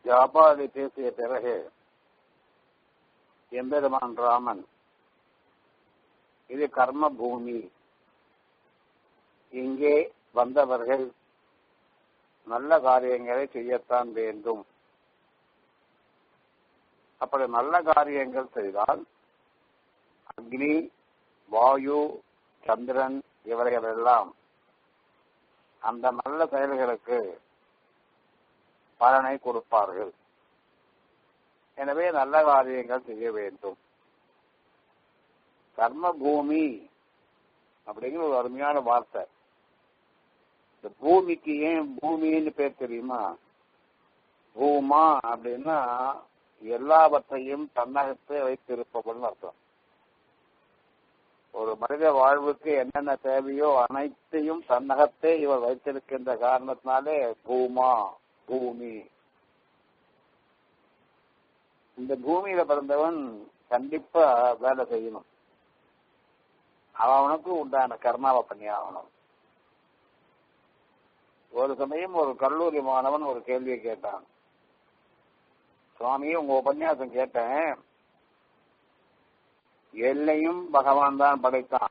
ஜாபாதி பேசிய பிறகு எம்பெருமான் ராமன் இது கர்ம பூமி இங்கே வந்தவர்கள் நல்ல காரியங்களை செய்யத்தான் வேண்டும் அப்படி நல்ல காரியங்கள் செய்தால் அக்னி வாயு சந்திரன் இவர்கள் எல்லாம் அந்த நல்ல செயல்களுக்கு பலனை கொடுப்பார்கள் எனவே நல்ல காரியங்கள் செய்ய வேண்டும் கர்ம பூமி அப்படிங்கிற ஒரு அருமையான வார்த்தை இந்த பூமிக்கு ஏன் பூமின்னு பேர் தெரியுமா பூமா அப்படின்னா எல்லாவற்றையும் தன்னகத்தே வைத்திருப்பவள்னு அர்த்தம் ஒரு மனித வாழ்வுக்கு என்னென்ன தேவையோ அனைத்தையும் தன்னகத்தே இவர் வைத்திருக்கின்ற காரணத்தினாலே பூமா பூமி இந்த பூமியில பிறந்தவன் கண்டிப்பா வேலை செய்யணும் அவனுக்கு உண்டான கர்மாவை பண்ணி ஆகணும் ஒரு சமயம் ஒரு கல்லூரி மாணவன் ஒரு கேள்வியை கேட்டான் சுவாமி உங்க உபன்யாசம் கேட்டேன் என்னையும் பகவான் தான் படைத்தான்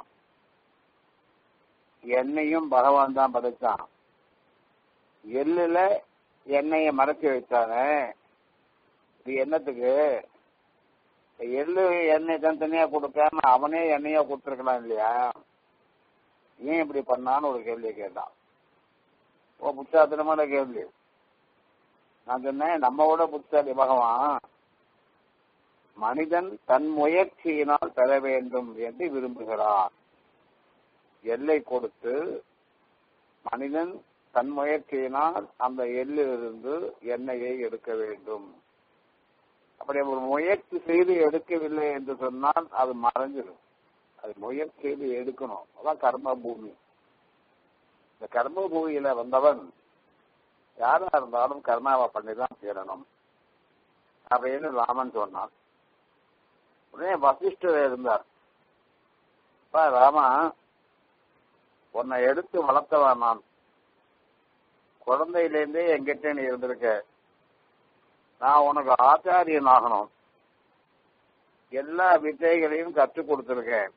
என்னையும் பகவான் தான் படைத்தான் எள்ளுல எண்ணெயை மறைச்சு வச்சானே இது என்னத்துக்கு எள்ளு எண்ணெய் தனித்தனியா கொடுக்காம அவனே எண்ணெயா கொடுத்துருக்கலாம் இல்லையா ஏன் இப்படி பண்ணான்னு ஒரு கேள்வியை கேட்டான் ஓ புத்தாத்திரமான கேள்வி நான் சொன்னேன் நம்மளோட புத்தாளி பகவான் மனிதன் தன் முயற்சியினால் பெற வேண்டும் என்று விரும்புகிறான் எல்லை கொடுத்து மனிதன் தன் முயற்சியினால் அந்த எள்ளிலிருந்து எண்ணெயை எடுக்க வேண்டும் அப்படி ஒரு முயற்சி செய்து எடுக்கவில்லை என்று சொன்னால் அது மறைஞ்சிடும் அது முயற்சி செய்து எடுக்கணும் அதான் கர்ம பூமி இந்த கர்ம பூமியில வந்தவன் யாரா இருந்தாலும் கர்மாவை பண்ணி தான் தீரணும் அப்படின்னு ராமன் சொன்னான் உடனே வசிஷ்டர் இருந்தார் அப்பா ராமா உன்னை எடுத்து வளர்த்தவன் நான் குழந்தையிலேருந்தே எங்கிட்ட நீ இருந்திருக்க நான் உனக்கு ஆச்சாரியன் ஆகணும் எல்லா வித்தைகளையும் கற்றுக் கொடுத்திருக்கேன்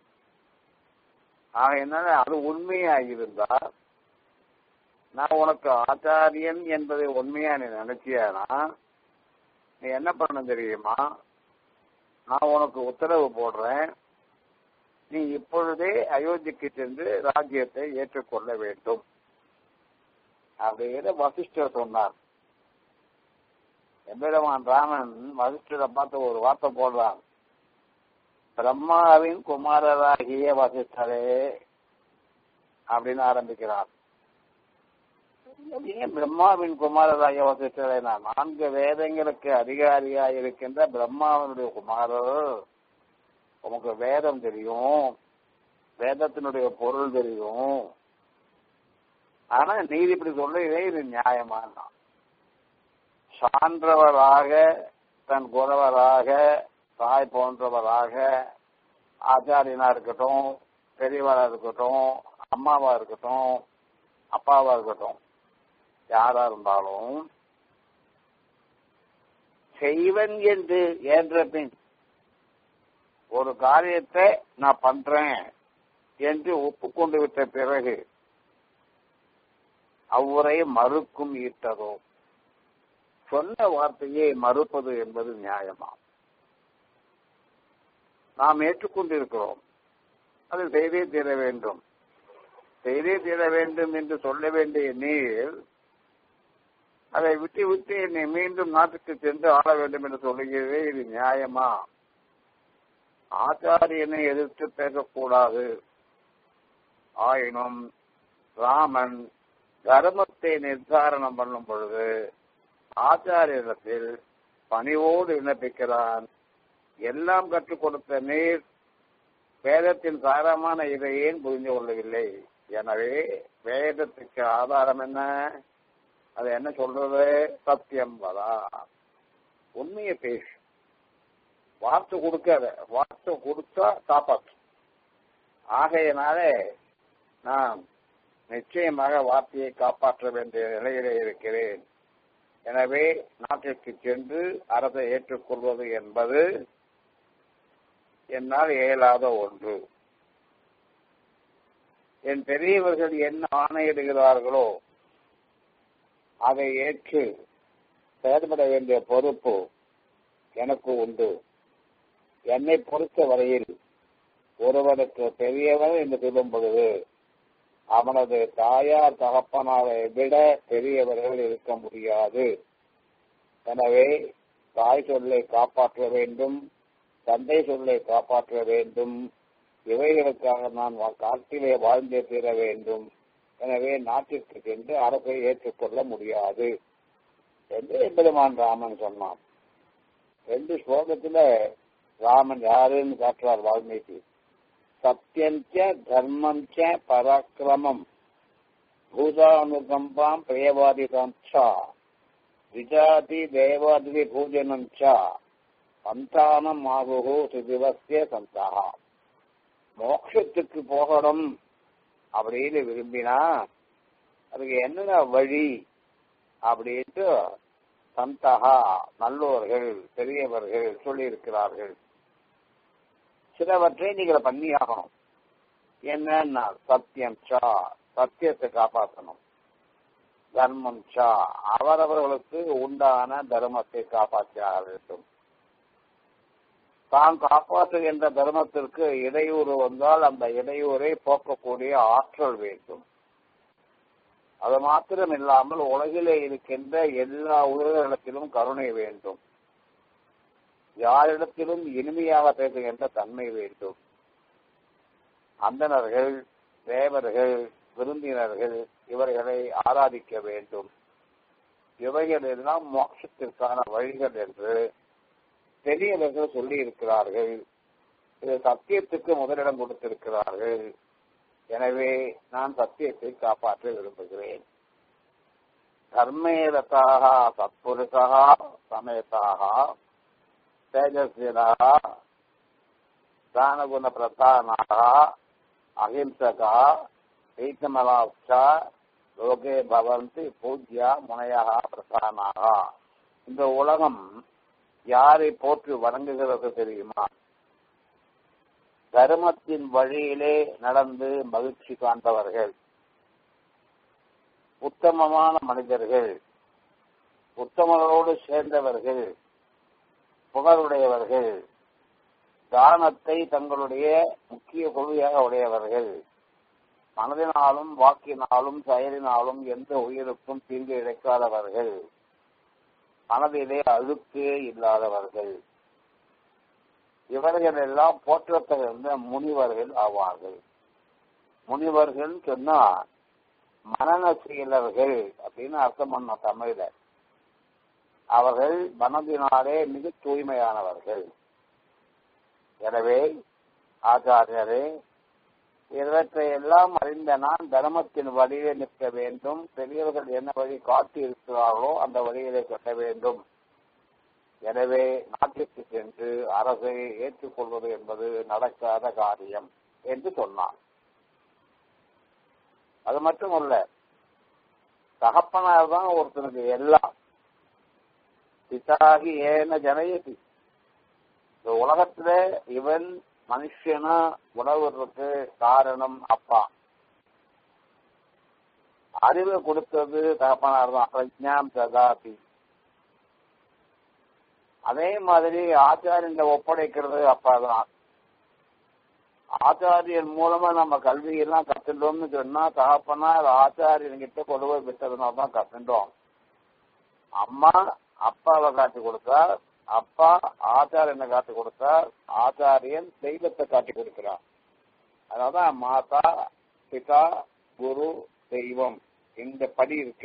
ஆகையினால அது உண்மையா இருந்தா நான் உனக்கு ஆச்சாரியன் என்பதை உண்மையா நீ நினைச்சியானா நீ என்ன பண்ண தெரியுமா நான் உனக்கு உத்தரவு போடுறேன் நீ இப்பொழுதே அயோத்திக்கு சென்று ராஜ்யத்தை ஏற்றுக்கொள்ள வேண்டும் அப்படின்னு வசிஷ்டர் சொன்னார் எம்பெருமான் ராமன் வசிஷ்டரை பார்த்து ஒரு வார்த்தை போடுறான் பிரம்மாவின் குமாரராகிய வசிஷ்டரே அப்படின்னு ஆரம்பிக்கிறார் ஏன் பிரம்மாவின் குமாரராகிய வசிஷ்டரே நான் நான்கு வேதங்களுக்கு அதிகாரியாக இருக்கின்ற பிரம்மாவனுடைய குமாரர் உமக்கு வேதம் தெரியும் வேதத்தினுடைய பொருள் தெரியும் ஆனா நீதி இப்படி சொல்றதே இது நியாயமான சான்றவராக தன் குறவராக தாய் போன்றவராக ஆச்சாரியனா இருக்கட்டும் பெரியவரா இருக்கட்டும் அம்மாவா இருக்கட்டும் அப்பாவா இருக்கட்டும் யாரா இருந்தாலும் செய்வன் என்று ஏன்ற பின் ஒரு காரியத்தை நான் பண்றேன் என்று ஒப்புக்கொண்டு விட்ட பிறகு அவ்வுரை மறுக்கும் ஈட்டதோ சொன்ன வார்த்தையை மறுப்பது என்பது நியாயமா நாம் ஏற்றுக்கொண்டிருக்கிறோம் அது செய்தே தீர வேண்டும் செய்தே தீர வேண்டும் என்று சொல்ல வேண்டிய நீர் அதை விட்டு விட்டு என்னை மீண்டும் நாட்டுக்கு சென்று ஆள வேண்டும் என்று சொல்லுகிறதே இது நியாயமா ஆச்சாரியனை எதிர்த்து பேசக்கூடாது ஆயினும் ராமன் தர்மத்தை நிர்தாரணம் பண்ணும் பொழுது ஆச்சாரியத்தில் பணிவோடு விண்ணப்பிக்கிறான் எல்லாம் கற்றுக் கொடுத்த நீர் வேதத்தின் சாரமான இதை ஏன் புரிந்து கொள்ளவில்லை எனவே வேதத்துக்கு ஆதாரம் என்ன அது என்ன சொல்றது சத்தியம் வரா உண்மையை பேசு வார்த்தை கொடுக்காத வார்த்தை கொடுத்தா காப்பாற்று ஆகையினாலே நான் நிச்சயமாக வார்த்தையை காப்பாற்ற வேண்டிய நிலையிலே இருக்கிறேன் எனவே நாட்டிற்கு சென்று அரசை ஏற்றுக்கொள்வது என்பது என்னால் இயலாத ஒன்று என் பெரியவர்கள் என்ன ஆணையிடுகிறார்களோ அதை ஏற்று செயல்பட வேண்டிய பொறுப்பு எனக்கு உண்டு என்னை பொறுத்த வரையில் ஒருவனுக்கு பெரியவன் என்று சொல்லும் பொழுது அவனது தாயார் தகப்பனாரை விட பெரியவர்கள் இருக்க முடியாது எனவே தாய் சொல்லை காப்பாற்ற வேண்டும் தந்தை சொல்லை காப்பாற்ற வேண்டும் இவைகளுக்காக நான் காட்டிலே வாழ்ந்தே தீர வேண்டும் எனவே நாட்டிற்கு சென்று அரசை ஏற்றுக்கொள்ள முடியாது என்று எம்பெருமான் ராமன் சொன்னான் ரெண்டு ஸ்லோகத்துல ராமன் யாருன்னு காட்டுறார் வால்மீகி சத்தியஞ்ச தர்மஞ்ச பராக்கிரமம் பூதானுகம்பாம் பிரேவாதிதம் விஜாதி தேவாதி பூஜனம் சந்தானம் ஆகுகு சுதிவசிய சந்தா மோட்சத்துக்கு போகணும் அப்படின்னு விரும்பினா அதுக்கு என்னென்ன வழி அப்படின்ட்டு சந்தகா நல்லோர்கள் பெரியவர்கள் சொல்லியிருக்கிறார்கள் சிலவற்றை நீங்கள் பண்ணியாகணும் என்னன்னா சத்தியம் சா சத்தியத்தை காப்பாற்றணும் தர்மம் சா அவரவர்களுக்கு உண்டான தர்மத்தை காப்பாற்றியாக வேண்டும் தான் காப்பாற்றுகின்ற தர்மத்திற்கு இடையூறு வந்தால் அந்த இடையூறை போக்கக்கூடிய ஆற்றல் வேண்டும் அது மாத்திரம் இல்லாமல் உலகிலே இருக்கின்ற எல்லா உயிரிடத்திலும் கருணை வேண்டும் யாரிடத்திலும் இனிமையாக பேசுகின்ற தன்மை வேண்டும் அந்தணர்கள் தேவர்கள் விருந்தினர்கள் இவர்களை ஆராதிக்க வேண்டும் இவைகள் எல்லாம் மோட்சத்திற்கான வழிகள் என்று பெரியவர்கள் சொல்லி இருக்கிறார்கள் இது சத்தியத்துக்கு முதலிடம் கொடுத்திருக்கிறார்கள் எனவே நான் சத்தியத்தை காப்பாற்ற விரும்புகிறேன் தர்மேரதாக சத்புருஷா சமேதாக தேஜஸ்வினா தானகுண பிரதானாக அஹிம்சகா வைத்தமலாப்சா லோகே பவந்தி பூஜ்யா முனையாக பிரதானாக இந்த உலகம் யாரை போற்றி வணங்குகிறது தெரியுமா தர்மத்தின் வழியிலே நடந்து மகிழ்ச்சி காண்பவர்கள் உத்தமமான மனிதர்கள் உத்தமர்களோடு சேர்ந்தவர்கள் புகழுடையவர்கள் தானத்தை தங்களுடைய முக்கிய கொள்கையாக உடையவர்கள் மனதினாலும் வாக்கினாலும் செயலினாலும் எந்த உயிருக்கும் தீங்கு இழைக்காதவர்கள் மனதிலே அழுக்கே இல்லாதவர்கள் இவர்கள் எல்லாம் போற்றத்தகுந்த முனிவர்கள் ஆவார்கள் முனிவர்கள் சொன்னா மனநசீலர்கள் அப்படின்னு அர்த்தம் பண்ண தமிழ்ல அவர்கள் மனதினாலே மிக தூய்மையானவர்கள் எனவே ஆச்சாரியரே இவற்றை எல்லாம் அறிந்த நான் தர்மத்தின் வழியிலே நிற்க வேண்டும் பெரியவர்கள் என்ன வழி காட்டி இருக்கிறார்களோ அந்த வழியிலே கட்ட வேண்டும் எனவே நாட்டிற்கு சென்று அரசை ஏற்றுக்கொள்வது என்பது நடக்காத காரியம் என்று சொன்னான் அது மட்டுமல்ல தகப்பனார் தான் ஒருத்தனுக்கு எல்லாம் பிதாகி ஏன ஜனயதி இந்த உலகத்துல இவன் மனுஷனா உணவுறதுக்கு காரணம் அப்பா அறிவை கொடுத்தது தகப்பனார் தான் பிரஜாம் ததாபி அதே மாதிரி ஆச்சாரியன் ஒப்படைக்கிறது அப்பா தான் ஆச்சாரியன் மூலமா நம்ம கல்வியெல்லாம் கத்துட்டோம்னு சொன்னா தகப்பனா ஆச்சாரியன் கிட்ட கொண்டு போய் விட்டதுனால தான் கத்துட்டோம் அம்மா அப்பாவை காட்டி கொடுத்தார் அப்பா ஆச்சாரியனை காட்டி கொடுத்தார் ஆச்சாரியன் தெய்வத்தை காட்டி கொடுக்கிறார் அதனாலதான் மாதா பிதா குரு தெய்வம் இந்த படி இருக்க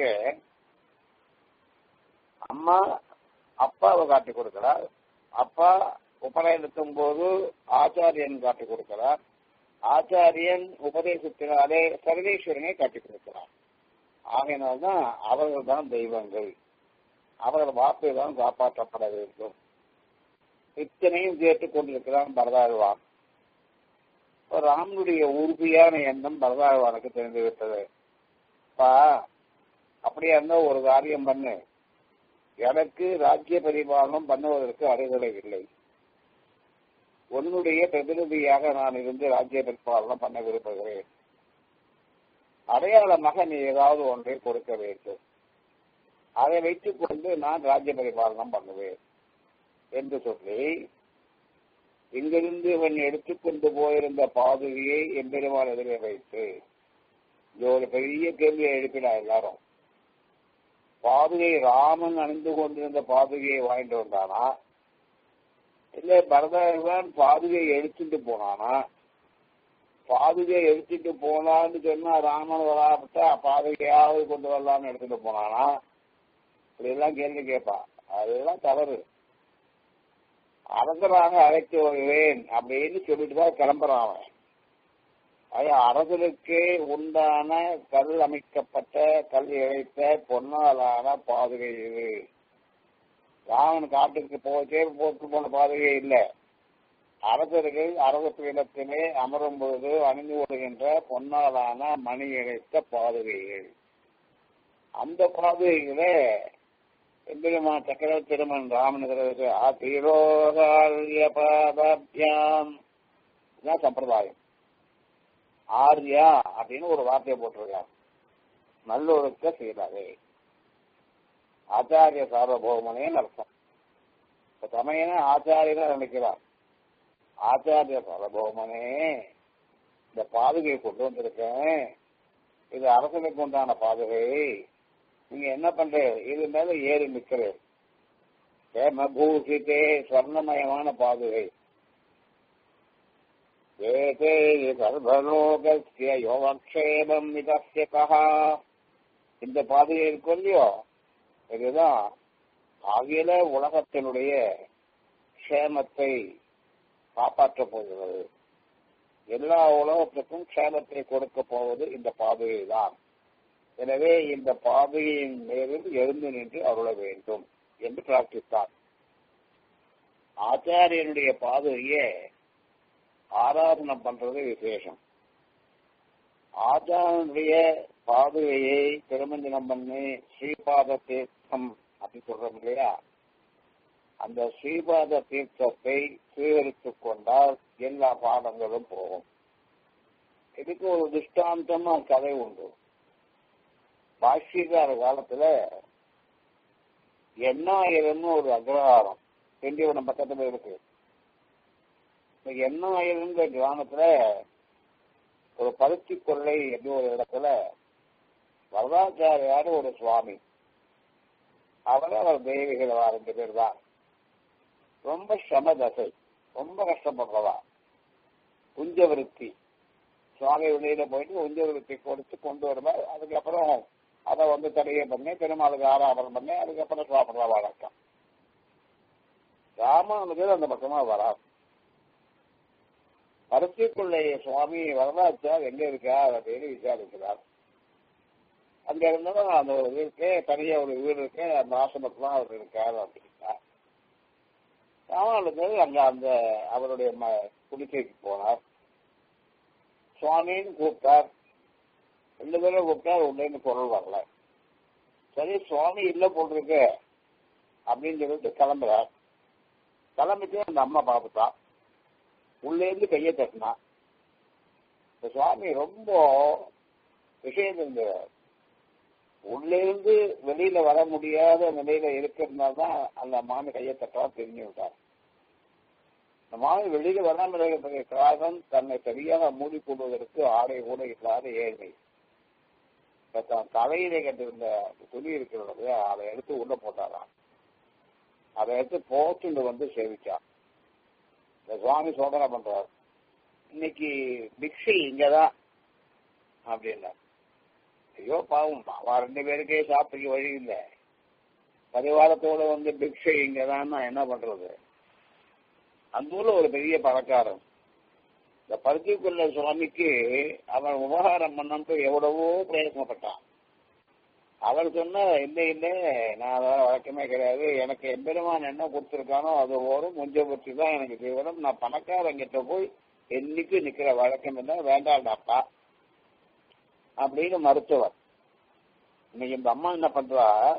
அம்மா அப்பாவை காட்டி கொடுக்கிறார் அப்பா உபநயனத்தும் போது ஆச்சாரியன் காட்டி கொடுக்கிறார் ஆச்சாரியன் உபதேசத்தினாலே சர்வேஸ்வரனை காட்டி கொடுக்கிறார் ஆகையினால்தான் அவர்கள் தான் தெய்வங்கள் அவர்கள் வார்த்தை தான் காப்பாற்றப்பட வேண்டும் இத்தனையும் கேட்டுக் கொண்டிருக்கிறான் பரதாழ்வான் ராமனுடைய உறுதியான எண்ணம் பரதாழ்வானுக்கு தெரிந்து விட்டது அப்பா அப்படியா இருந்தா ஒரு காரியம் பண்ணு எனக்கு ராஜ்ய பரிபாலனம் பண்ணுவதற்கு அருகலை இல்லை உன்னுடைய பிரதிநிதியாக நான் இருந்து ராஜ்ய பரிபாலனம் பண்ண விரும்புகிறேன் அடையாளமாக நீ ஏதாவது ஒன்றை கொடுக்க வேண்டும் அதை வைத்துக் கொண்டு நான் ராஜ்ய பரிபாலனம் பண்ணுவேன் என்று சொல்லி இங்கிருந்து இவன் எடுத்துக்கொண்டு போயிருந்த பாதுகையை எம்பெருமான் எதிரே வைத்து இது ஒரு பெரிய கேள்வியை எழுப்பினா எல்லாரும் பாதுகை ராமன் அணிந்து கொண்டிருந்த பாதுகையை வாங்கிட்டு வந்தானா இல்ல பரதன் பாதுகையை எடுத்துட்டு போனானா பாதுகையை எடுத்துட்டு போனான்னு சொன்னா ராமன் வராவிட்டா பாதுகையாவது கொண்டு வரலாம்னு எடுத்துட்டு போனானா இப்படி எல்லாம் கேள்வி கேட்பான் அதெல்லாம் தவறு அரசராக அழைத்து வருவேன் அப்படின்னு சொல்லிட்டு தான் கிளம்புறான் அவன் அது அரசனுக்கே உண்டான கல் அமைக்கப்பட்ட கல் இழைத்த பொன்னாலான பாதுகை இது ராமன் காட்டுக்கு போச்சே போட்டு போன பாதுகை இல்லை அரசர்கள் அரச பீடத்திலே அமரும் பொழுது அணிந்து வருகின்ற பொன்னாலான மணி இழைத்த பாதுகைகள் அந்த பாதுகைகளே எம்பெருமா சக்கர திருமன் ராமனுக்கு அதிரோகாரிய பாதாபியாம் இதுதான் சம்பிரதாயம் ஆர்யா அப்படின்னு ஒரு வார்த்தையை போட்டிருக்காங்க நல்லொருக்க செய்தாரே ஆச்சாரிய சார்வபௌமனேன்னு அர்த்தம் இப்ப தமையன ஆச்சாரியனை நினைக்கிறார் ஆச்சாரிய சார்வபௌமனே இந்த பாதுகையை கொண்டு வந்திருக்கேன் இது அரசனுக்கு உண்டான பாதுகை நீங்க என்ன பண்ற இது மேல ஏறி நிக்கிறேன் ஹேமபூஷிதே ஸ்வர்ணமயமான பாதுகை ஏதே சர்வலோகஸ்ய யோகக்ஷேமம் இதஸ்ய கஹா இந்த பாதையை இருக்கும் இல்லையோ இதுதான் அகில உலகத்தினுடைய க்ஷேமத்தை காப்பாற்றப் போகிறது எல்லா உலகத்துக்கும் க்ஷேமத்தை கொடுக்க போவது இந்த பாதையை தான் எனவே இந்த பாதையின் மேலில் எழுந்து நின்று அருள வேண்டும் என்று பிரார்த்தித்தார் ஆச்சாரியனுடைய பாதையை ஆராதனை பண்றது விசேஷம் ஆச்சாரனுடைய பாதுகையை திருமஞ்சனம் பண்ணி ஸ்ரீபாத தீர்த்தம் அப்படி சொல்றோம் இல்லையா அந்த ஸ்ரீபாத தீர்த்தத்தை சுவீகரித்துக் கொண்டால் எல்லா பாடங்களும் போகும் இதுக்கு ஒரு திருஷ்டாந்தமா கதை உண்டு பாஷ்யக்கார காலத்துல எண்ணாயிரம்னு ஒரு அக்ரஹாரம் திண்டிவனம் பக்கத்துல இருக்கு இந்த எண்ணாயிரங்கிற கிராமத்துல ஒரு பருத்தி கொள்ளை என்று ஒரு இடத்துல வரதாச்சாரியார் ஒரு சுவாமி அவர் அவர் தேவிகள் ரெண்டு பேர் தான் ரொம்ப சம தசை ரொம்ப கஷ்டப்படுறவா குஞ்சவிருத்தி சுவாமி வெளியில போயிட்டு குஞ்சவிருத்தி கொடுத்து கொண்டு வருவார் அதுக்கப்புறம் அதை வந்து தடையை பண்ணி பெருமாளுக்கு ஆராதனை பண்ணி அதுக்கப்புறம் சாப்பிடுற வழக்கம் ராமானுஜர் அந்த பக்கமா வராது பருத்திக்குள்ளே சுவாமி வரலாச்சார் எங்க இருக்கார் அப்படின்னு விசாரிக்கிறார் அங்க இருந்தாலும் அந்த ஒரு இருக்கு தனியா ஒரு வீடு இருக்கு அந்த ஆசிரமத்துல அவர் இருக்கார் அப்படின்னா ராமானுஜர் அங்க அந்த அவருடைய ம குடிசைக்கு போனார் சுவாமின்னு கூப்பிட்டார் ரெண்டு பேரும் கூப்பிட்டார் உள்ளேன்னு குரல் வரல சரி சுவாமி இல்ல போட்டிருக்கு அப்படின்னு சொல்லிட்டு கிளம்புறார் கிளம்பிட்டு அந்த அம்மா பார்த்துட்டான் உள்ளேருந்து கையை தட்டினா இந்த சுவாமி ரொம்ப விஷயம் இருந்தவர் உள்ளேருந்து வெளியில வர முடியாத நிலையில இருக்கிறதுனால தான் அந்த மாமி கையை தட்டா தெரிஞ்சு விட்டார் இந்த மாமி வெளியில வராமல் இருக்கிறதுக்கு காரணம் தன்னை சரியாக மூடிக்கொள்வதற்கு ஆடை கூட இல்லாத ஏழ்மை தான் தலையிலே கட்டிருந்த துணி இருக்கிறது அதை எடுத்து உள்ள போட்டாராம் அதை எடுத்து போச்சுண்டு வந்து சேவிச்சான் இந்த சுவாமி சோதனை பண்றார் இன்னைக்கு பிக்ஷை இங்கதான் அப்படின்னா ஐயோ பாவம் அவன் ரெண்டு பேருக்கே சாப்பிட்டு வழி இல்லை பரிவாரத்தோட வந்து பிக்ஷை இங்கதான் என்ன பண்றது அந்த ஊர்ல ஒரு பெரிய பணக்காரன் இந்த பருத்திக்குள்ள சுவாமிக்கு அவன் உபகாரம் பண்ணன்ட்டு எவ்வளவோ பிரயத்னப்பட்டான் அவர் சொன்ன இல்லை இல்லை நான் அதெல்லாம் வழக்கமே கிடையாது எனக்கு எம்பெருமான் என்ன கொடுத்துருக்கானோ அது வரும் கொஞ்சம் பற்றி தான் எனக்கு செய்வதும் நான் பணக்காரங்கிட்ட போய் என்னைக்கு நிக்கிற வழக்கம் இல்லை வேண்டாம்டாப்பா அப்படின்னு மருத்துவர் இன்னைக்கு இந்த அம்மா என்ன பண்றா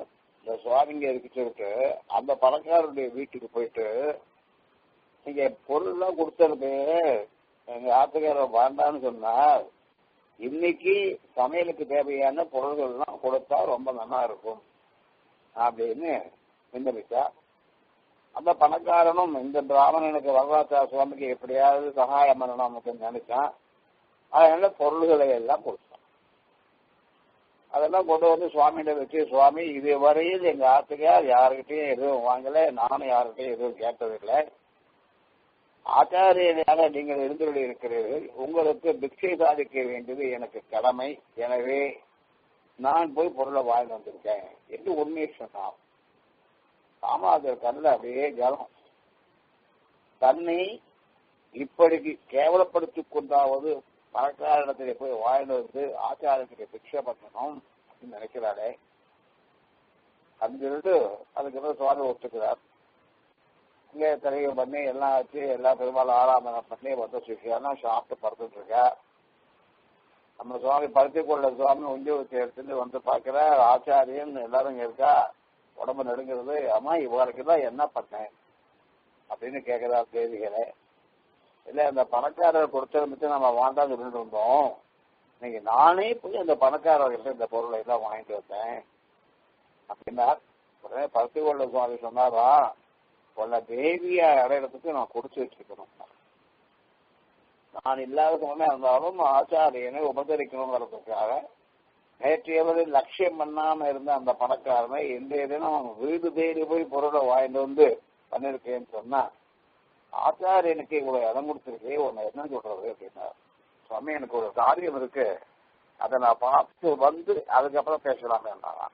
இந்த சுவாமிங்க இருக்கு சொல்லிட்டு அந்த பணக்காரருடைய வீட்டுக்கு போயிட்டு நீங்க பொருள்லாம் கொடுத்தது எங்க ஆத்துக்காரர் வேண்டான்னு சொன்னார் இன்னைக்கு சமையலுக்கு தேவையான பொருள்கள்லாம் கொடுத்தா ரொம்ப நல்லா இருக்கும் அப்படின்னு விண்ணப்பிச்சா அந்த பணக்காரனும் இந்த பிராமணனுக்கு வரலாற்றா சுவாமிக்கு எப்படியாவது சகாயம் பண்ணணும் நினைச்சான் அதனால பொருள்களை எல்லாம் கொடுத்தான் அதெல்லாம் கொண்டு வந்து சுவாமிகிட்ட வச்சு சுவாமி இதுவரையில் எங்க ஆத்துக்கார் யாருக்கிட்டையும் எதுவும் வாங்கல நானும் யாருக்கிட்டையும் எதுவும் கேட்டதில்லை ஆச்சாரியனாக நீங்கள் இருந்துள்ள இருக்கிறீர்கள் உங்களுக்கு பிக்ஷை சாதிக்க வேண்டியது எனக்கு கடமை எனவே நான் போய் பொருளை வாழ்ந்து வந்திருக்கேன் என்று உண்மையை சொன்னான் ராமாதர் கண்ணில் அப்படியே ஜலம் தன்னை இப்படிக்கு கேவலப்படுத்திக் கொண்டாவது பணக்காரிடத்திலே போய் வாழ்ந்து வந்து ஆச்சாரத்திலே பிக்ஷை பண்ணணும் அப்படின்னு நினைக்கிறாளே அப்படின்னு அதுக்கப்புறம் சுவாமி ஒத்துக்கிறார் இங்கே தலையை பண்ணி எல்லாம் வச்சு எல்லா பெருமாள் ஆராதனை பண்ணி வந்து சுக்கியெல்லாம் சாப்பிட்டு படுத்துட்டு இருக்கா நம்ம சுவாமி பருத்தி கொள்ள சுவாமி உண்டி வச்சு எடுத்துட்டு வந்து பார்க்கிற ஆச்சாரியன் எல்லாரும் இங்க இருக்கா உடம்பு நடுங்கிறது அம்மா இவருக்கு தான் என்ன பண்ணேன் அப்படின்னு கேட்கிறா தேதிகளை இல்ல அந்த பணக்காரர் கொடுத்தது நம்ம வாண்டாது சொல்லிட்டு இருந்தோம் நீங்க நானே போய் அந்த பணக்காரர்கிட்ட இந்த பொருளை எல்லாம் வாங்கிட்டு வந்தேன் அப்படின்னா உடனே பருத்தி கொள்ள சுவாமி சொன்னாரா உன்னை தேவியா அடையிறதுக்கு நான் கொடுத்து வச்சிருக்கணும் நான் இல்லாத சமயம் இருந்தாலும் ஆச்சாரியனை உபசரிக்கணுங்கிறதுக்காக நேற்றையவரை லட்சியம் பண்ணாம இருந்த அந்த பணக்காரனை இன்றைய தினம் அவன் வீடு தேடி போய் பொருளை வாங்கிட்டு வந்து பண்ணிருக்கேன்னு சொன்னா ஆச்சாரியனுக்கு இவ்வளவு இடம் கொடுத்துருக்கே உன்னை என்ன சொல்றது அப்படின்னா சுவாமி எனக்கு ஒரு காரியம் இருக்கு அதை நான் பார்த்து வந்து அதுக்கப்புறம் பேசலாமே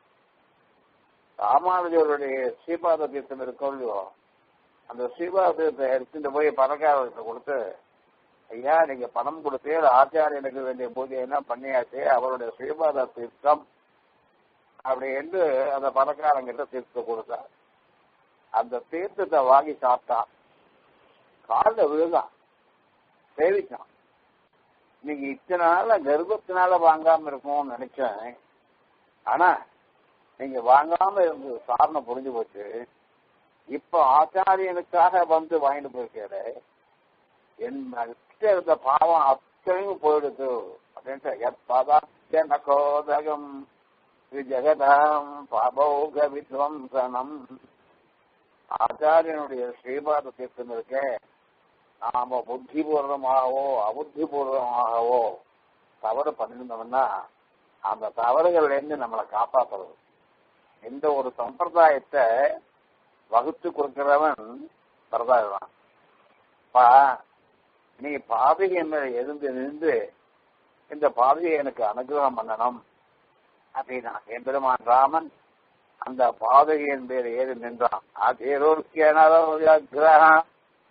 ராமானுஜருடைய ஸ்ரீபாத தீர்த்தம் இருக்கோ இல்லையோ அந்த ஸ்ரீபாத தீர்த்தத்தை எடுத்துட்டு போய் பணக்காரர்கிட்ட கொடுத்து ஐயா நீங்க பணம் கொடுத்து ஆச்சாரியனுக்கு வேண்டிய பூஜை எல்லாம் பண்ணியாச்சு அவருடைய ஸ்ரீபாத தீர்த்தம் அப்படி என்று அந்த பணக்காரங்கிட்ட தீர்த்தம் கொடுத்தார் அந்த தீர்த்தத்தை வாங்கி சாப்பிட்டான் காலில் விழுதான் சேவிச்சான் நீங்க இத்தனை நாள கர்ப்பத்தினால வாங்காம இருக்கும்னு நினைச்சேன் ஆனா நீங்க வாங்காம இருந்தது காரணம் புரிஞ்சு போச்சு இப்ப ஆச்சாரியனுக்காக வந்து வாங்கிட்டு போயிருக்காரு என் கிட்ட இருந்த பாவம் அத்தனையும் போயிடுது அப்படின்ட்டு எப்பதாகோதகம் ஜெகதாம் பாபோக வித்வம்சனம் ஆச்சாரியனுடைய ஸ்ரீபாத தீர்த்தம் இருக்க நாம புத்திபூர்வமாகவோ அபுத்திபூர்வமாகவோ தவறு பண்ணிருந்தோம்னா அந்த தவறுகள்ல இருந்து நம்மளை காப்பாற்றுறது இந்த ஒரு சம்பிரதாயத்தை வகுத்து கொடுக்கிறவன் பிரதாயதான் பா நீ பாதகை மேல எழுந்து நின்று இந்த பாதகையை எனக்கு அனுகிரகம் பண்ணணும் அப்படின்னா எம்பெருமான் ராமன் அந்த பாதகையின் பேர் ஏறி நின்றான் அதிரோக்கியம்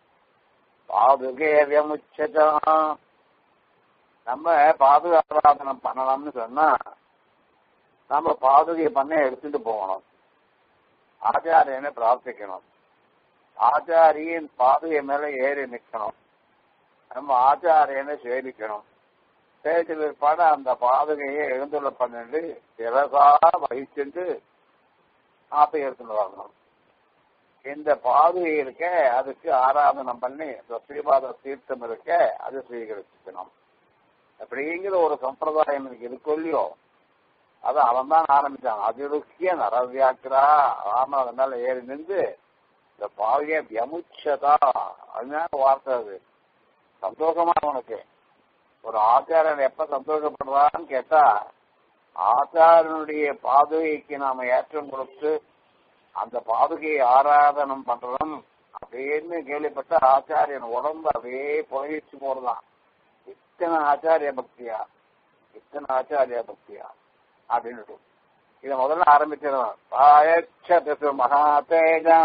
பாதுகேவியமுச்சம் நம்ம பாதுகாராதனம் பண்ணலாம்னு சொன்னா நம்ம பாதுகை பண்ண எடுத்துட்டு போகணும் ஆச்சாரியனை பிரார்த்திக்கணும் ஆச்சாரியின் பாதுகை மேல ஏறி நிற்கணும் நம்ம ஆச்சாரியனை சேவிக்கணும் சேவிச்ச பிற்பாடு அந்த பாதுகையை எழுந்துள்ள பண்ணிட்டு சிறசா வகிச்சுட்டு ஆப்பை எடுத்துட்டு வரணும் இந்த பாதுகை இருக்க அதுக்கு ஆராதனம் பண்ணி இந்த ஸ்ரீபாத தீர்த்தம் இருக்க அது ஸ்வீகரிச்சுக்கணும் அப்படிங்கிற ஒரு சம்பிரதாயம் எனக்கு இருக்கும் இல்லையோ அது அவன் தான் ஆரம்பிச்சான் அதிருக்கிய நரவியாக்கிறா ராமன் அதன் மேல ஏறி நின்று இந்த பாவிய வியமுச்சதா அதுதான் வார்த்தை அது சந்தோஷமா உனக்கு ஒரு ஆச்சாரன் எப்ப சந்தோஷப்படுறான்னு கேட்டா ஆச்சாரனுடைய பாதுகைக்கு நாம ஏற்றம் கொடுத்து அந்த பாதுகையை ஆராதனம் பண்றோம் அப்படின்னு கேள்விப்பட்ட ஆச்சாரியன் உடம்பு அப்படியே புகைச்சு போறதான் இத்தனை ஆச்சாரிய பக்தியா இத்தனை ஆச்சாரிய பக்தியா அப்படின்னு இதை முதல்ல ஆரம்பிச்சிடும் பாயட்சது மகா தேஜா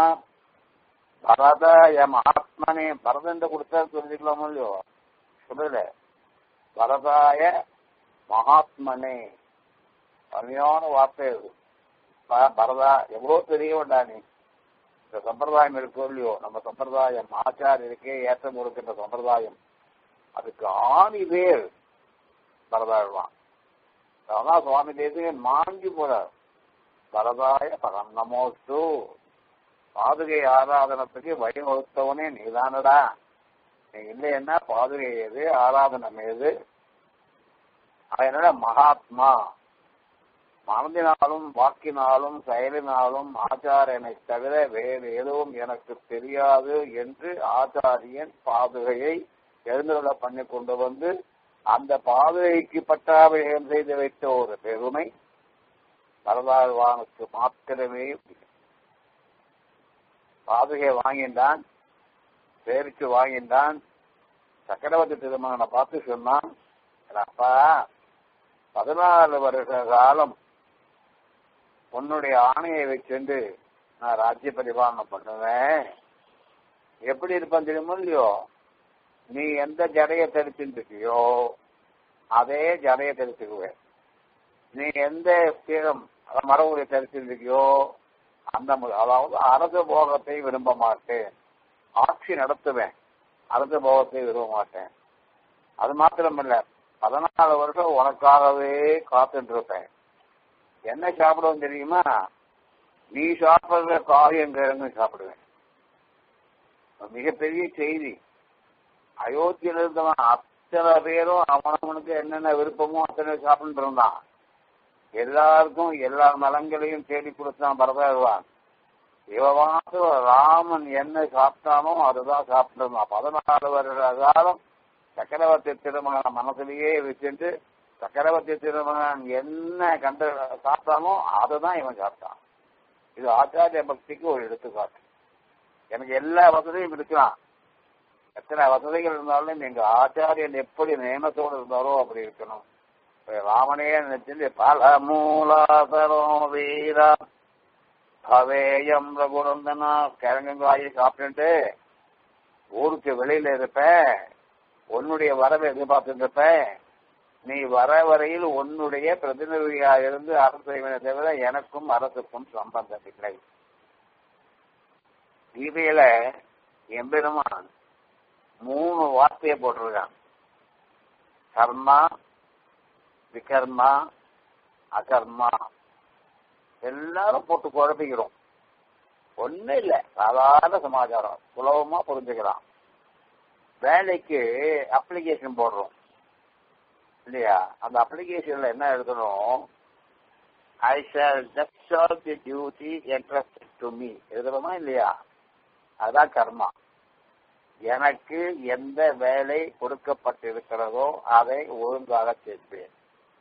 பரதய மகாத்மனே பரதண்ட கொடுத்தா சொல்லிக்கலாமோ இல்லையோ சொல்லல பரதாய மகாத்மனே அருமையான வார்த்தை அது பரதா எவ்வளவு பெரியவன்டா நீ இந்த சம்பிரதாயம் இருக்கோ இல்லையோ நம்ம சம்பிரதாயம் ஆச்சாரியருக்கே ஏற்றம் கொடுக்கின்ற சம்பிரதாயம் அதுக்கு ஆணி பேர் பரதாழ்வான் அதான் சுவாமி தேசிகன் மாங்கி போறார் வரதாய பரம் நமோஸ்து பாதுகை ஆராதனத்துக்கு வழிவகுத்தவனே நீதானடா நீ இல்லைன்னா பாதுகை எது ஆராதனம் எது அதனால மகாத்மா மனதினாலும் வாக்கினாலும் செயலினாலும் ஆச்சாரியனை தவிர வேறு எதுவும் எனக்கு தெரியாது என்று ஆச்சாரியன் பாதுகையை எழுந்துள்ள பண்ணி கொண்டு வந்து அந்த பாதுகைக்கு பட்டாபிஷேகம் செய்து வைத்த ஒரு பெருமை வரதாழ்வானுக்கு மாத்திரமே உண்டு. பாதுகை வாங்கின்றான் பேருக்கு வாங்கின்றான் சக்கரவர்த்தி திருமகனை பார்த்து சொன்னான் அப்பா பதினாலு வருஷ காலம் உன்னுடைய ஆணையை வச்சுண்டு நான் ராஜ்ய பரிபாலனம் பண்ணுவேன் எப்படி இருப்பேன் தெரியுமோ இல்லையோ நீ எந்த ஜடையை தரிச்சுட்டு இருக்கியோ அதே ஜடையை தரிச்சுக்குவேன் நீ எந்த தீரம் மரபுரை தரிச்சுட்டு இருக்கியோ அந்த மு- அதாவது அரச போகத்தை விரும்ப மாட்டேன் ஆட்சி நடத்துவேன் அரச போகத்தை விரும்ப மாட்டேன் அது மாத்திரமல்ல பதினாலு வருஷம் உனக்காகவே காத்துட்டு இருப்பேன் என்ன சாப்பிடுவோம் தெரியுமா நீ சாப்பிடுற காரியங்கிழங்கு சாப்பிடுவேன் மிகப்பெரிய செய்தி அயோத்தியில இருந்தவன் அத்தனை பேரும் அவனவனுக்கு என்னென்ன விருப்பமோ அத்தனை சாப்பிட்டு இருந்தான் எல்லாருக்கும் எல்லா நலங்களையும் தேடி கொடுத்தான் பரதாழ்வான் இவவாசு ராமன் என்ன சாப்பிட்டானோ அதுதான் சாப்பிட்டுருந்தான் பதினாலு வருட காலம் சக்கரவர்த்தி திருமகன் மனசுலயே வச்சுட்டு சக்கரவர்த்தி திருமகன் என்ன கண்டு சாப்பிட்டானோ அதுதான் இவன் சாப்பிட்டான் இது ஆச்சாரிய பக்திக்கு ஒரு எடுத்துக்காட்டு எனக்கு எல்லா வசதியும் இருக்கலாம் எத்தனை வசதிகள் இருந்தாலும் எங்க ஆச்சாரியன் எப்படி நியமத்தோடு இருந்தாரோ அப்படி இருக்கணும் இப்ப ராமனே நினைச்சு பல மூலாதரோ வீரா பவேயம் ரகுநந்தனா கிழங்காயி சாப்பிட்டுட்டு ஊருக்கு வெளியில இருப்பேன் உன்னுடைய வரவை எதிர்பார்த்துட்டு இருப்பேன் நீ வர வரையில் உன்னுடைய பிரதிநிதியா இருந்து அரசு செய்வதை தவிர எனக்கும் அரசுக்கும் சம்பந்தம் இல்லை கீதையில எம்பெருமான் மூணு வார்த்தையை போட்டிருக்கான் கர்மா விகர்மா அகர்மா எல்லாரும் போட்டு குழப்பிக்கிறோம் ஒண்ணு இல்ல சாதாரண சமாச்சாரம் சுலபமா புரிஞ்சுக்கலாம் வேலைக்கு அப்ளிகேஷன் போடுறோம் இல்லையா அந்த அப்ளிகேஷன்ல என்ன எழுதணும் I shall discharge the duty entrusted to me எழுதுறோமா இல்லையா அதான் கர்மா எனக்கு எந்த வேலை கொடுக்கப்பட்டிருக்கிறதோ அதை ஒழுங்காக செய்வேன்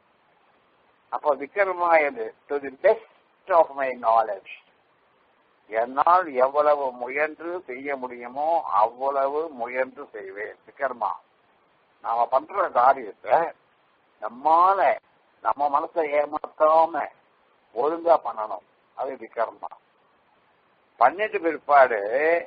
அப்போ விக்ரமா எது to the best of my knowledge என்னால் எவ்வளவு முயன்று செய்ய முடியுமோ அவ்வளவு முயன்று செய்வேன் விக்ரமா நாம பண்ற காரியத்தை நம்மால நம்ம மனசை ஏமாத்தாம ஒழுங்கா பண்ணணும் அது விக்ரமா பண்ணிட்டு பிற்பாடு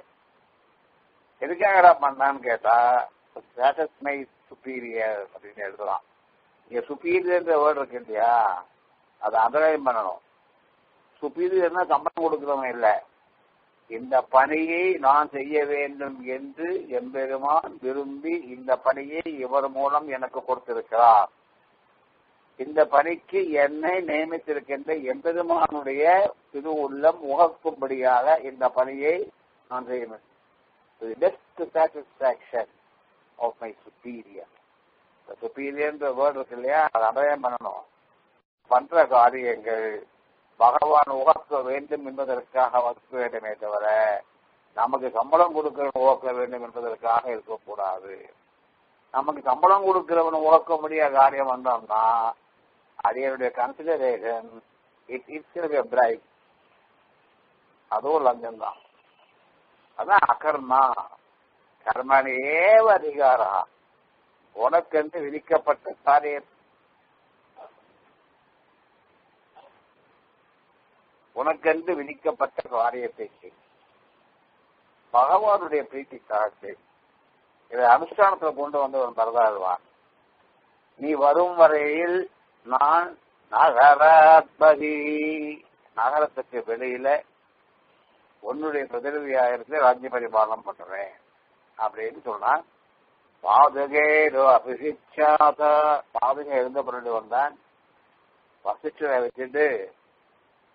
எதுக்காகடா பண்ணான்னு கேட்டா சாட்டிஸ்மை சுப்பீரியர் அப்படின்னு எழுதலாம் இங்க சுப்பீரியர்ன்ற வேர்டு இருக்கு இல்லையா அதை அண்டர்லைன் பண்ணணும் சுப்பீரியர்னா சம்பளம் கொடுக்கிறவன் இல்ல இந்த பணியை நான் செய்ய வேண்டும் என்று எம்பெருமான் விரும்பி இந்த பணியை இவர் மூலம் எனக்கு கொடுத்திருக்கிறார் இந்த பணிக்கு என்னை நியமித்திருக்கின்ற எம்பெருமானுடைய திரு உள்ளம் உகக்கும்படியாக இந்த பணியை நான் செய்ய வேண்டும் best satisfaction of my superior சுப்பீரியர்ன்ற வேர்டு இருக்கு இல்லையா அதை அடையாளம் பண்ணணும் பண்ற காரியங்கள் பகவான் உகக்க வேண்டும் என்பதற்காக வகுக்க வேண்டுமே தவிர நமக்கு சம்பளம் கொடுக்கிறவன் உகக்க வேண்டும் என்பதற்காக இருக்கக்கூடாது நமக்கு சம்பளம் கொடுக்கிறவன் உகக்க முடியாத காரியம் வந்தோம்னா அடியனுடைய கன்சிடரேஷன் இட் இட்ஸ் பிரைட் அதுவும் லஞ்சம் தான் அதான் அகர்மா கர்மனி ஏவ அதிகாரா உனக்கென்று விதிக்கப்பட்ட காரியம் உனக்கென்று விதிக்கப்பட்ட காரியத்தை செய் பகவானுடைய பிரீத்திக்காக செய் இதை அனுஷ்டானத்துல கொண்டு வந்தவன் பரதாழ்வான் நீ வரும் வரையில் நான் நகராத்பதி நகரத்துக்கு வெளியில உன்னுடைய பிரதிநிதியாயிரத்துல ராஜ்ய பரிபாலனம் பண்றேன் அப்படின்னு சொன்னான் பாதுகேரோ அபிஷிச்சாத பாதுகை எழுந்த பிறகு வந்தான் வசிஷ்டரை வச்சுட்டு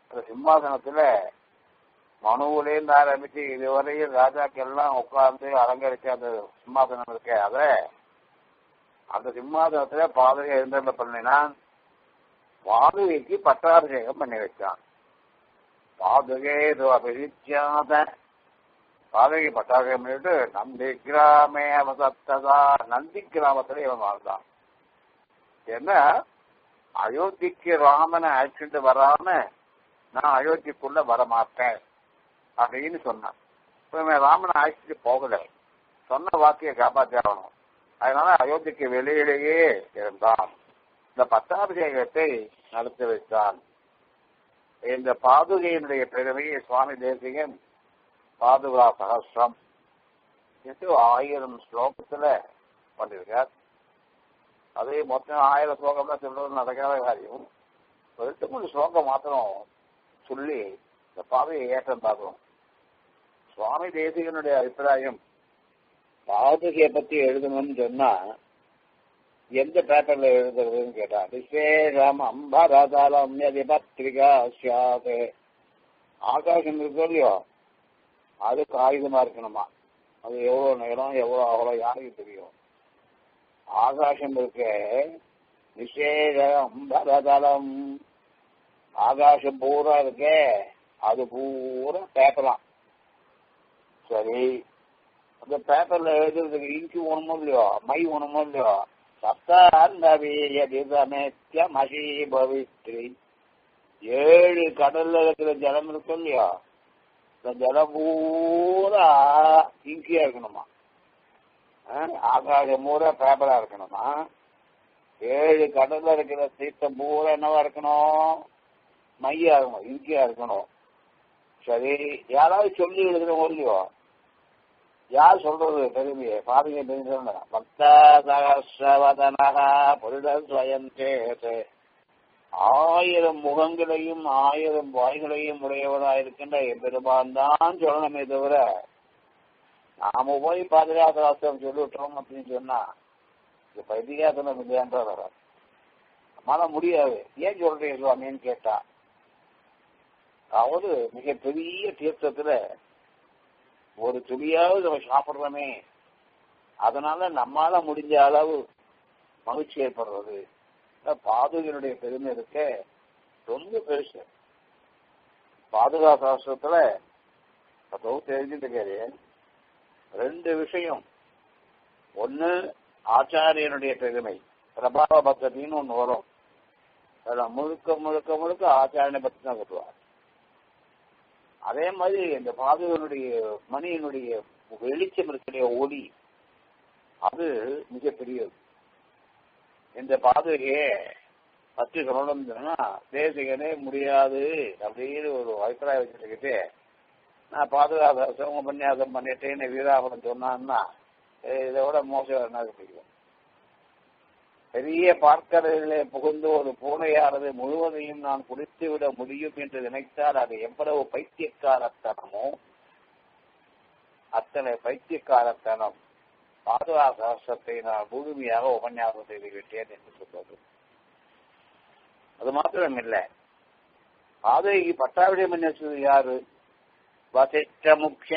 அந்த சிம்மாசனத்துல மனுவிலேருந்து ஆரம்பிச்சு இதுவரையும் ராஜாக்கள் எல்லாம் உட்கார்ந்து அலங்கரிச்ச அந்த சிம்மாசனம் இருக்க அத அந்த சிம்மாசனத்துல பாதுகை எழுந்தருள பண்ணினான் பாதுகைக்கு பட்டாபிஷேகம் பண்ணி வச்சான் பாதுகே அபிரிச்சாத பாதுகை பட்டாபிஷேகம் பண்ணிட்டு நந்தி கிராமே அவசத்ததா நந்தி கிராமத்துல இவன் வாழ்ந்தான் என்ன அயோத்திக்கு ராமனை அழைச்சிட்டு வராம நான் அயோத்திக்குள்ள வரமாட்டேன் அப்படின்னு சொன்னான் இப்ப இவன் ராமனை அழைச்சிட்டு போகல சொன்ன வாக்கிய காப்பாற்றணும் அதனால அயோத்திக்கு வெளியிலேயே இருந்தான் இந்த பட்டாபிஷேகத்தை நடத்தி வைத்தான் இந்த பாதுகையினுடைய பெருமையை சுவாமி தேசிகன் பாதுகா சகசிரம் என்று ஆயிரம் ஸ்லோகத்துல பண்ணிருக்கார் அதே மொத்தம் ஆயிரம் ஸ்லோகம் தான் சொல்றது நடக்காத காரியம் ஒரு ரெண்டு மூணு ஸ்லோகம் மாத்திரம் சொல்லி இந்த பாதையை ஏற்றம் பார்க்கணும் சுவாமி தேசிகனுடைய அபிப்பிராயம் பாதுகையை பத்தி எழுதணும்னு சொன்னா எந்த பேப்பர்ல எழுதுறதுன்னு கேட்டா விசேஷம் அம்பரதலம் எதி பத்திரிகா சியாது ஆகாசம் இருக்கோ இல்லையோ அது காகிதமா இருக்கணுமா அது எவ்வளவு நேரம் எவ்வளவு அவ்வளவு யாருக்கு தெரியும் ஆகாசம் இருக்க விசேஷ அம்பரதலம் ஆகாசம் பூரா இருக்கே அது பூரா பேப்பராம் சரி அந்த பேப்பர்ல எழுதுறதுக்கு இங்கு ஒண்ணுமோ இல்லையோ மை ஒண்ணுமோ இல்லையோ சப்தாந்தவீயதிதமேத்திய மகி பவித்ரி ஏழு கடல்ல இருக்கிற ஜலம் இருக்கும் இல்லையா இந்த ஜலம் பூரா இங்கியா இருக்கணுமா ஆகாசம் பூரா பேப்பரா இருக்கணுமா ஏழு கடல்ல இருக்கிற தீர்த்தம் பூரா என்னவா இருக்கணும் மையா இருக்கணும் இங்கியா இருக்கணும் சரி யாராவது சொல்லி எழுதுறோம் இல்லையோ யார் சொல்றது பெருமையை பாருங்க பெருமை பக்த சகசிரவதனகா புருடர் ஸ்வயம் சேது ஆயிரம் முகங்களையும் ஆயிரம் வாய்களையும் உடையவராக இருக்கின்ற எம்பெருமான் தான் சொல்லணுமே தவிர நாம போய் பாதுகாத்தாசம் சொல்லிவிட்டோம் அப்படின்னு சொன்னா இது பைதிகாசனம் இல்லையான்ற வர நம்மளால முடியாது ஏன் சொல்றீங்க சுவாமின்னு கேட்டா அவரு மிக பெரிய தீர்த்தத்துல ஒரு துளியாவது நம்ம சாப்பிடுறோமே அதனால நம்மால முடிஞ்ச அளவு மகிழ்ச்சி ஏற்படுறது பாதுகையினுடைய பெருமை இருக்க ரொம்ப பெருசு பாதுகா சாஸ்திரத்துல அதுவும் தெரிஞ்சுட்டு ரெண்டு விஷயம் ஒன்னு ஆச்சாரியனுடைய பெருமை பிரபாவ பக்தின்னு ஒண்ணு வரும் அதுல முழுக்க முழுக்க முழுக்க ஆச்சாரியனை பத்தி தான் சொல்லுவார் அதே மாதிரி இந்த பாதுகனுடைய மணியினுடைய வெளிச்சம் இருக்கிற ஒளி அது மிகப்பெரியது இந்த பாதுகையே பத்து சொல்லணும்னா தேசிகனே முடியாது அப்படின்னு ஒரு அபிப்பிராயம் வச்சுக்கிட்டு நான் பாதுகாப்பு சிவங்க பன்னியாசம் பண்ணிட்டேன்னு வீராபுரம் சொன்னான்னா இதை விட மோசம் என்ன பிடிக்கும் பெரிய பார்க்கடலிலே புகுந்து ஒரு பூனையானது முழுவதையும் நான் குடித்து விட முடியும் என்று நினைத்தால் அது எவ்வளவு பைத்தியக்காரத்தனமோ அத்தனை பைத்தியக்காரத்தனம் பாதுகாசத்தை நான் முழுமையாக உபன்யாசம் செய்து விட்டேன் என்று சொல்வது அது மாத்திரம் இல்லை பாதைக்கு பட்டாபிஷேகம் பண்ணி வச்சது யாரு வசிஷ்ட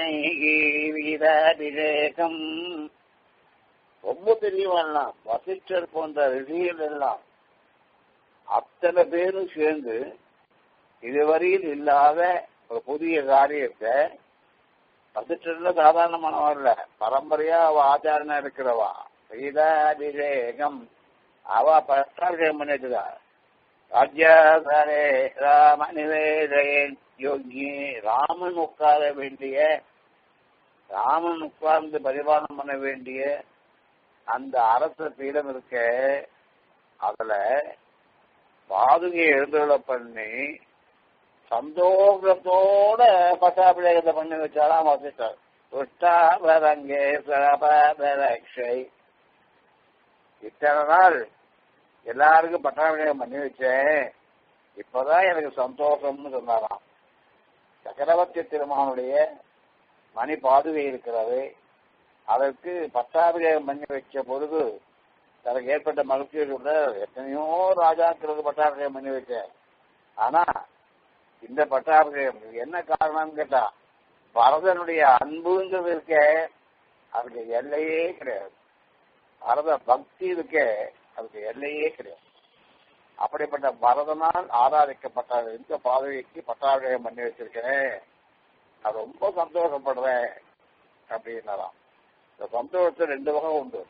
முக்கியம் ரொம்ப தெரியவெல்லாம் வசிஷ்டர் போன்ற ரிஷிகள் எல்லாம் அத்தனை பேரும் சேர்ந்து இதுவரையில் இல்லாத ஒரு புதிய காரியத்தை வசிஷ்டர்ல சாதாரணமானவா இல்ல பரம்பரையா அவ ஆச்சாரனா இருக்கிறவா சீதாபிஷேகம் அவ பட்டாபிஷேகம் பண்ணிட்டுதா ராஜ்யாசரே ராம நிவேதயன் யோகி ராமன் உட்கார வேண்டிய ராமன் உட்கார்ந்து பரிபாலனம் பண்ண வேண்டிய அந்த அரச பீடம் இருக்க அதுல பாதுகை எழுந்துள்ள பண்ணி சந்தோஷத்தோட பட்டாபிஷேகத்தை பண்ணி வச்சாலாம் வசிட்டார் துஷ்டாபரங்கே சரபரக்ஷை இத்தனை நாள் எல்லாருக்கும் பட்டாபிஷேகம் பண்ணி வச்சேன் இப்பதான் எனக்கு சந்தோஷம்னு சொன்னாராம் சக்கரவர்த்தி திருமகனுடைய மணி பாதுகை இருக்கிறது அதற்கு பட்டாபிஷேகம் பண்ணி வச்ச பொழுது தனக்கு ஏற்பட்ட மகிழ்ச்சியை சொல்ற எத்தனையோ ராஜாக்களுக்கு பட்டாபிஷேகம் பண்ணி வச்சேன் ஆனா இந்த பட்டாபிஷேகம் இது என்ன காரணம்னு கேட்டா பரதனுடைய அன்புங்கிறது இருக்க அதுக்கு எல்லையே கிடையாது பரத பக்தி இருக்கே அதுக்கு எல்லையே கிடையாது அப்படிப்பட்ட பரதனால் ஆராதிக்கப்பட்ட இந்த பாதவிக்கு பட்டாபிஷேகம் பண்ணி வச்சிருக்கிறேன் நான் ரொம்ப சந்தோஷப்படுறேன் அப்படின்னாராம் இந்த சந்தோஷத்தை ரெண்டு வகை உண்டு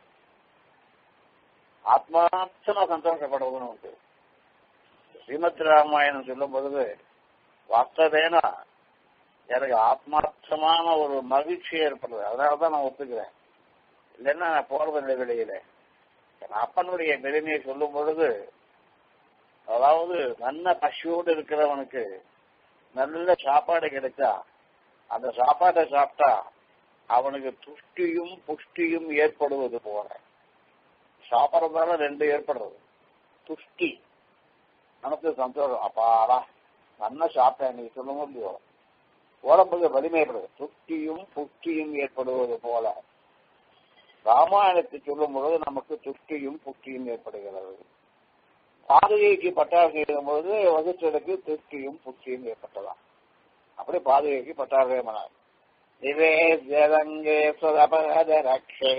ஆத்மார்த்தமா சந்தோஷப்படுவதுன்னு உண்டு ஸ்ரீமத் ராமாயணம் சொல்லும் பொழுது வாஸ்தவேனா எனக்கு ஆத்மார்த்தமான ஒரு மகிழ்ச்சி ஏற்படுது அதனாலதான் நான் ஒத்துக்கிறேன் இல்லைன்னா நான் போறதில்லை வெளியில என் அப்பனுடைய பெருமையை சொல்லும் பொழுது அதாவது நல்ல பசியோடு இருக்கிறவனுக்கு நல்ல சாப்பாடு கிடைச்சா அந்த சாப்பாட்டை சாப்பிட்டா அவனுக்கு துஷ்டியும் புஷ்டியும் ஏற்படுவது போல சாப்பிட்றதால ரெண்டு ஏற்படுறது துஷ்டி நமக்கு சந்தோஷம் அப்பாடா நல்லா சாப்பிட்டேன் நீ சொல்ல முடியும் உடம்புக்கு வலிமைப்படுது துஷ்டியும் புஷ்டியும் ஏற்படுவது போல ராமாயணத்தை சொல்லும் பொழுது நமக்கு துஷ்டியும் புஷ்டியும் ஏற்படுகிறது பாதுகைக்கு பட்டாபிஷேகம் பொழுது வகுச்சலுக்கு துஷ்டியும் புஷ்டியும் ஏற்பட்டதாம் அப்படி பாதுகைக்கு பட்டாபிஷேகம் பண்ணார் நிவேத்யதங்கே சுதபத ரக்ஷே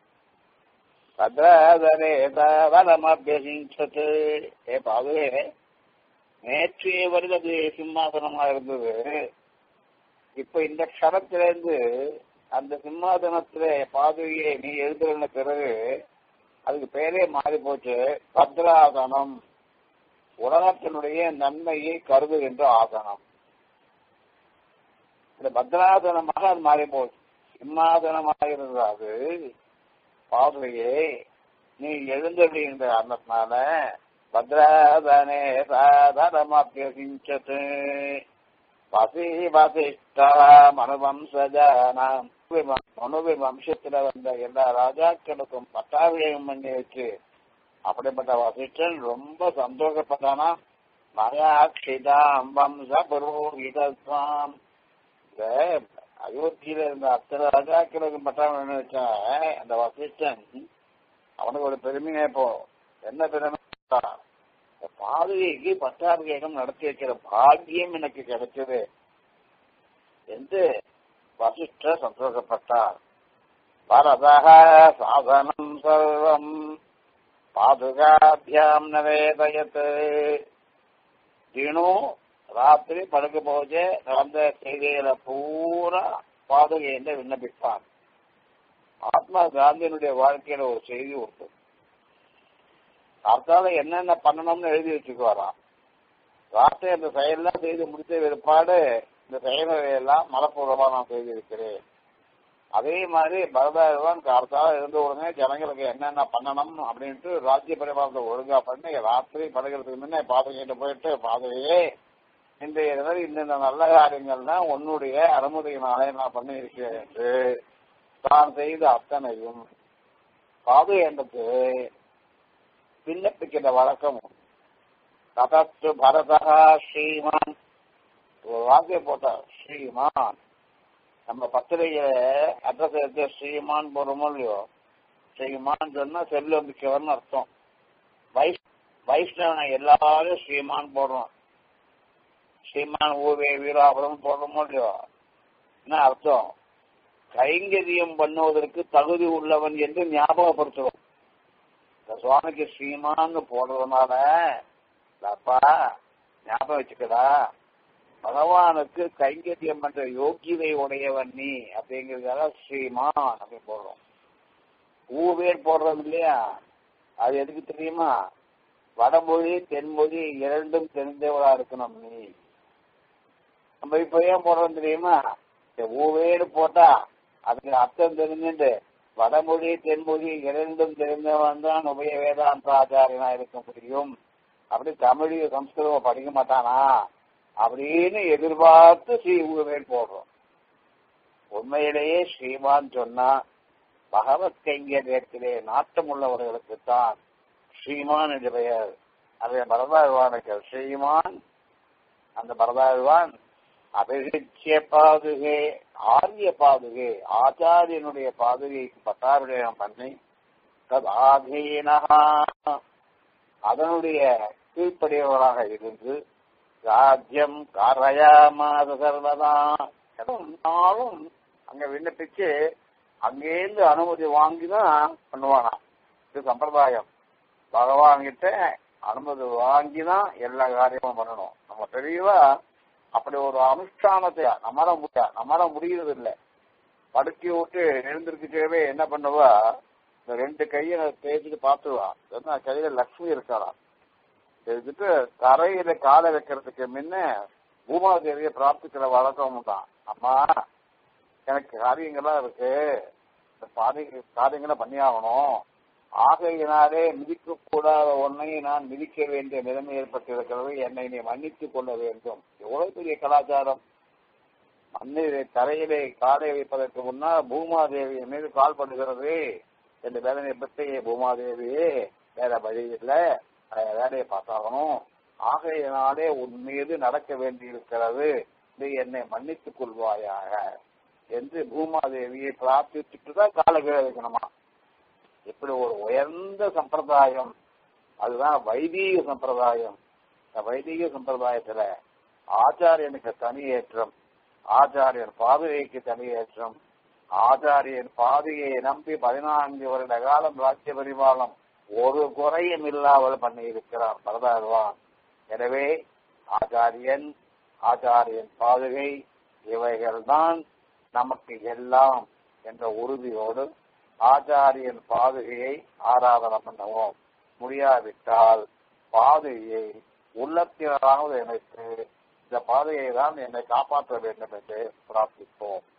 பத்ராதரே வலமபியசிஞ்சது ஏ பாதுகே நேற்றைய வருது சிம்மாசனமா இருந்தது இப்ப இந்த க்ஷணத்திலிருந்து அந்த சிம்மாசனத்திலே பாதுகையை நீ எழுதுன பிறகு அதுக்கு பேரே மாறி போச்சு பத்ராசனம் உலகத்தினுடைய நன்மையை கருதுகின்ற ஆசனம் இந்த பத்ராசனமாக அது மாறி போச்சு சிம்மாசனமாக இருந்தது அது பாதுகையே நீ எழுந்தடுகின்ற அன்னத்தினால பத்ராதனே சாதனமபியசிஞ்சது வசி வசிஷ்டா மனுவம்சஜானாம் மனுவி வம்சத்துல வந்த எல்லா ராஜாக்களுக்கும் பட்டாபிஷேகம் பண்ணி வச்சு அப்படிப்பட்ட வசிஷ்டன் ரொம்ப சந்தோஷப்பட்டானா மகாட்சிதாம் வம்ச புரோகிதம் இந்த அயோத்தியில இருந்த அத்தனை ராஜாக்களுக்கு பட்டாபிஷேகம் வச்சா அந்த வசிஷ்டன் அவனுக்கு ஒரு பெருமையே இப்போ என்ன பெருமை பாதுகைக்கு பட்டாபிஷேகம் நடத்தி வைக்கிற பாக்கியம் எனக்கு கிடைச்சது என்று வசிஷ்ட சந்தோஷப்பட்டார் பரதக சாதனம் சர்வம் பாதுகாபியாம் நவேதயத் தினு ராத்திரி படுக்க போது நடந்த செய்திகளை பூரா பாதுகையில விண்ணப்பிப்பான் மகாத்மா காந்தியினுடைய வாழ்க்கையில ஒரு செய்தி உண்டு அர்த்தால என்னென்ன பண்ணணும்னு எழுதி வச்சுக்குவாராம் ராத்திரி அந்த செயல்லாம் செய்து முடித்த பிற்பாடு இந்த செயல்களையெல்லாம் மனப்பூர்வமா நான் செய்திருக்கிறேன் அதே மாதிரி பரதாயுவான் கார்த்தால இருந்த உடனே ஜனங்களுக்கு என்னென்ன பண்ணணும் அப்படின்ட்டு ராஜ்ய பரிமாறத்தை ஒழுங்கா பண்ணி ராத்திரி படுகிறதுக்கு முன்னே பாதகையிட்ட போயிட்டு பாதகையே இன்றைய தினம் இந்தந்த நல்ல காரியங்கள்லாம் உன்னுடைய அனுமதியினாலே நான் பண்ணி இருக்கிறேன் என்று தான் செய்த அத்தனையும் பாதுகேண்டத்து விண்ணப்பிக்கிற வழக்கம் ததத்து பரதா ஸ்ரீமான் ஒரு வாக்கியம் போட்டார் ஸ்ரீமான் நம்ம பத்திரிகை அட்ரஸ் எடுத்து ஸ்ரீமான் போடுறோமோ இல்லையோ ஸ்ரீமான் சொன்னா செல்வ மிக்கவர்னு அர்த்தம் வைஷ் வைஷ்ணவனை எல்லாரும் ஸ்ரீமான் போடுறோம் ஸ்ரீமான் ஊவே வீராபுரம் போடுறோமோ இல்லையோ என்ன அர்த்தம் கைங்கரியம் பண்ணுவதற்கு தகுதி உள்ளவன் என்று ஞாபகப்படுத்துறோம் இந்த சுவாமிக்கு ஸ்ரீமான்னு போடுறதுனால அப்பா ஞாபகம் வச்சுக்கடா பகவானுக்கு கைங்கரியம் பண்ற யோகிதை உடையவன் நீ அப்படிங்கிறதால ஸ்ரீமான் அப்படின்னு போடுறோம் ஊவேர் போடுறது இல்லையா அது எதுக்கு தெரியுமா வடமொழி தென்மொழி இரண்டும் தெரிந்தவளா இருக்கணும் நீ நம்ம இப்ப ஏன் போடுறோம் தெரியுமா இந்த ஊவேடு போட்டா அதுக்கு அர்த்தம் தெரிஞ்சுட்டு வடமொழி தென்மொழி இரண்டும் தெரிந்தவன் தான் உபய வேதாந்த ஆச்சாரியனா இருக்க முடியும் அப்படி தமிழ் சம்ஸ்கிருதம் படிக்க மாட்டானா அப்படின்னு எதிர்பார்த்து ஸ்ரீ ஊவேல் போடுறோம் உண்மையிலேயே ஸ்ரீமான் சொன்னா பகவத் கைங்கரியத்திலே நாட்டம் உள்ளவர்களுக்குத்தான் ஸ்ரீமான் என்று பெயர் அதை பரதாழ்வானுக்கு ஸ்ரீமான் அந்த பரதாழ்வான் அபிஷிச்சிய பாதுகை ஆரிய பாதுகை ஆச்சாரியனுடைய பாதுகைக்கு பட்டாபிஷேகம் பண்ணி ததாதீனா அதனுடைய கீழ்ப்படியவராக இருந்து ராஜ்யம் காரயாமாத சர்வதா நாளும் அங்க விண்ணப்பிச்சு அங்கேருந்து அனுமதி வாங்கி தான் பண்ணுவானா இது சம்பிரதாயம் பகவான் கிட்ட அனுமதி வாங்கி தான் எல்லா காரியமும் பண்ணணும் நம்ம தெளிவா அப்படி ஒரு அனுஷ்டானத்தை நம்மளால முடியா நம்மளால முடியறது இல்லை படுக்கி விட்டு எழுந்திருக்கவே என்ன பண்ணுவா இந்த ரெண்டு கையை தேய்ச்சிட்டு பார்த்துவா என்ன கையில லக்ஷ்மி இருக்கலாம் தேய்ச்சிட்டு தரையில காலை வைக்கிறதுக்கு முன்ன பூமாதேவியை பிரார்த்திக்கிற வழக்கம் தான் அம்மா எனக்கு காரியங்கள்லாம் இருக்கு இந்த பாதி காரியங்களை பண்ணி ஆகணும் ஆகையினாலே மிதிக்க கூடாத ஒன்னை நான் மிதிக்க வேண்டிய நிலைமை ஏற்பட்டிருக்கிறது என்னை நீ மன்னித்துக் கொள்ள வேண்டும் எவ்வளவு பெரிய கலாச்சாரம் மண்ணிலே தரையிலே காலை வைப்பதற்கு முன்னால் பூமாதேவி மீது கால் பண்ணுகிறது என்று வேதனை பற்றி பூமாதேவியே வேற வழி இல்லை வேலையை பார்த்தாகணும் ஆகையினாலே உன் மீது நடக்க வேண்டியிருக்கிறது நீ என்னை மன்னித்துக் கொள்வாயாக என்று பூமாதேவியை பிரார்த்திச்சுட்டு தான் கால கீழே வைக்கணுமா இப்படி ஒரு உயர்ந்த சம்பிரதாயம் அதுதான் வைதீக சம்பிரதாயம் இந்த வைதீக சம்பிரதாயத்துல ஆச்சாரியனுக்கு தனி ஏற்றம் ஆச்சாரியன் பாதுகைக்கு தனி ஏற்றம் ஆச்சாரியன் பாதுகையை நம்பி பதினான்கு வருட காலம் ராஜ்ய பரிபாலம் ஒரு குறையும் இல்லாமல் பண்ணி இருக்கிறார் பரதாழ்வான் எனவே ஆச்சாரியன் ஆச்சாரியன் பாதுகை இவைகள்தான் நமக்கு எல்லாம் என்ற உறுதியோடு ஆச்சாரியன் பாதுகையை ஆராதனை பண்ணுவோம் முடியாவிட்டால் பாதுகையை உள்ளத்தினராவது நினைத்து இந்த பாதையை தான் என்னை காப்பாற்ற வேண்டும் என்று பிரார்த்திப்போம்